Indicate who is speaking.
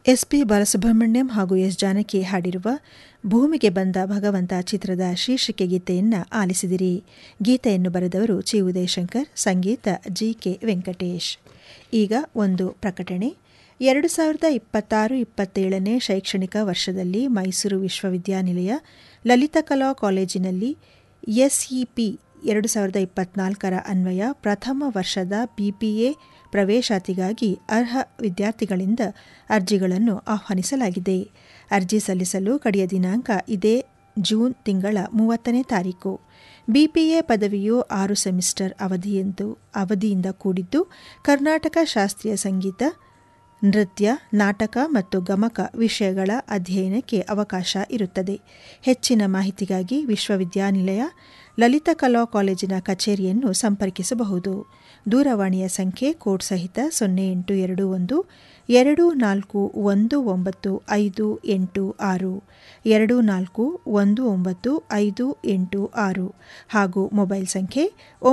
Speaker 1: S P Balasubrahmanyam ಹಾಗೂ S Janaki ಹಾಡಿರುವ ಭೂಮಿಗೆ ಬಂದ ಭಗವಂತ ಚಿತ್ರದ ಶೀರ್ಷಿಕೆ ಗೀತೆಯನ್ನು ಆಲಿಸಿದಿರಿ ಗೀತೆಯನ್ನು ಬರೆದವರು ಚಿ ಉದಯಶಂಕರ್ ಸಂಗೀತ ಜಿ ಕೆ ವೆಂಕಟೇಶ್ ಈಗ ಒಂದು ಪ್ರಕಟಣೆ ಎರಡು ಸಾವಿರದ ಇಪ್ಪತ್ತಾರು ಇಪ್ಪತ್ತೇಳನೇ ಶೈಕ್ಷಣಿಕ ವರ್ಷದಲ್ಲಿ ಮೈಸೂರು ವಿಶ್ವವಿದ್ಯಾನಿಲಯ ಲಲಿತಕಲಾ ಕಾಲೇಜಿನಲ್ಲಿ ಎಸ್ಇಪಿ ಎರಡು ಸಾವಿರದ ಇಪ್ಪತ್ನಾಲ್ಕರ ಅನ್ವಯ ಪ್ರಥಮ ವರ್ಷದ ಬಿಪಿಎ ಪ್ರವೇಶಾತಿಗಾಗಿ ಅರ್ಹ ವಿದ್ಯಾರ್ಥಿಗಳಿಂದ ಅರ್ಜಿಗಳನ್ನು ಆಹ್ವಾನಿಸಲಾಗಿದೆ ಅರ್ಜಿ ಸಲ್ಲಿಸಲು ಕಡೆಯ ದಿನಾಂಕ ಇದೇ ಜೂನ್ ತಿಂಗಳ ಮೂವತ್ತನೇ ತಾರೀಕು ಬಿಪಿಎ ಪದವಿಯು ಆರು ಸೆಮಿಸ್ಟರ್ ಅವಧಿಯೆಂದು ಅವಧಿಯಿಂದ ಕೂಡಿದ್ದು ಕರ್ನಾಟಕ ಶಾಸ್ತ್ರೀಯ ಸಂಗೀತ ನೃತ್ಯ ನಾಟಕ ಮತ್ತು ಗಮಕ ವಿಷಯಗಳ ಅಧ್ಯಯನಕ್ಕೆ ಅವಕಾಶ ಇರುತ್ತದೆ ಹೆಚ್ಚಿನ ಮಾಹಿತಿಗಾಗಿ ವಿಶ್ವವಿದ್ಯಾನಿಲಯ ಲಲಿತಕಲಾ ಕಾಲೇಜಿನ ಕಚೇರಿಯನ್ನು ಸಂಪರ್ಕಿಸಬಹುದು ದೂರವಾಣಿಯ ಸಂಖ್ಯೆ ಕೋಡ್ ಸಹಿತ ಸೊನ್ನೆ ಎಂಟು ಎರಡು ಒಂದು ಎರಡು ನಾಲ್ಕು ಒಂದು ಒಂಬತ್ತು ಐದು ಎಂಟು ಆರು ಎರಡು ನಾಲ್ಕು ಒಂದು ಒಂಬತ್ತು ಐದು ಎಂಟು ಆರು ಹಾಗೂ ಮೊಬೈಲ್ ಸಂಖ್ಯೆ